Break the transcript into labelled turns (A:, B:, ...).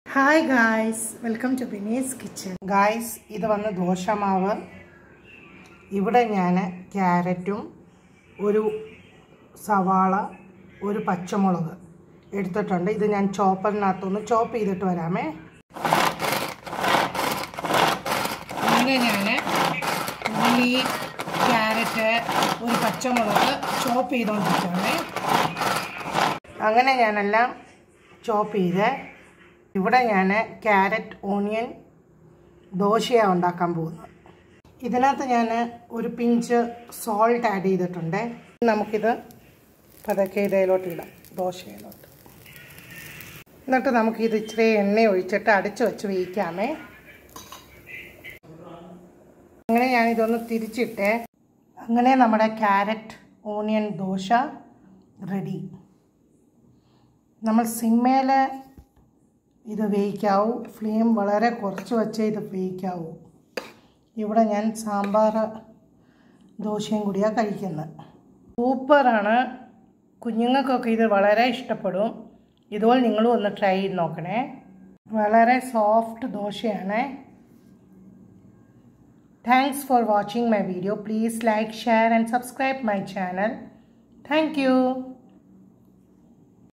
A: hi guys welcome to Bini's kitchen guys ഇത് വന്ന് ദോശമാവ് ഇവിടെ ഞാൻ ക്യാരറ്റും ഒരു സവാള ഒരു പച്ചമുളക് എടുത്തിട്ടുണ്ട് ഇത് ഞാൻ ചോപ്പറിനകത്തൊന്ന് ചോപ്പ് ചെയ്തിട്ട് വരാമേ അങ്ങനെ ഞാൻ ഉള്ളി ക്യാരറ്റ് ഒരു പച്ചമുളക് ചോപ്പ് ചെയ്തുകൊണ്ടിരിക്കുകയാണേ അങ്ങനെ ഞാനെല്ലാം ചോപ്പ് ചെയ്ത് ഇവിടെ ഞാൻ ക്യാരറ്റ് ഓണിയൻ ദോശയാണ് ഉണ്ടാക്കാൻ പോകുന്നത് ഇതിനകത്ത് ഞാൻ ഒരു പിഞ്ച് സോൾട്ട് ആഡ് ചെയ്തിട്ടുണ്ട് നമുക്കിത് പതുക്കെ ഇതിലോട്ട് ഇടാം ദോശയിലോട്ട് എന്നിട്ട് നമുക്കിത് ഇച്ചിരി എണ്ണ ഒഴിച്ചിട്ട് അടച്ചു വെച്ച് വേവിക്കാമേ അങ്ങനെ ഞാനിതൊന്ന് തിരിച്ചിട്ടേ അങ്ങനെ നമ്മുടെ ക്യാരറ്റ് ഓണിയൻ ദോശ റെഡി നമ്മൾ സിമ്മേൽ ഇത് വേവിക്കാവൂ ഫ്ലെയിം വളരെ കുറച്ച് വെച്ചേ ഇത് വേവിക്കാവൂ ഇവിടെ ഞാൻ സാമ്പാർ ദോശയും കൂടിയാണ് കഴിക്കുന്നത് സൂപ്പറാണ് കുഞ്ഞുങ്ങൾക്കൊക്കെ ഇത് വളരെ ഇഷ്ടപ്പെടും ഇതുപോലെ നിങ്ങളും ഒന്ന് ട്രൈ ചെയ്ത് നോക്കണേ വളരെ സോഫ്റ്റ് ദോശയാണ് thanks for watching my video please like share and subscribe my channel thank U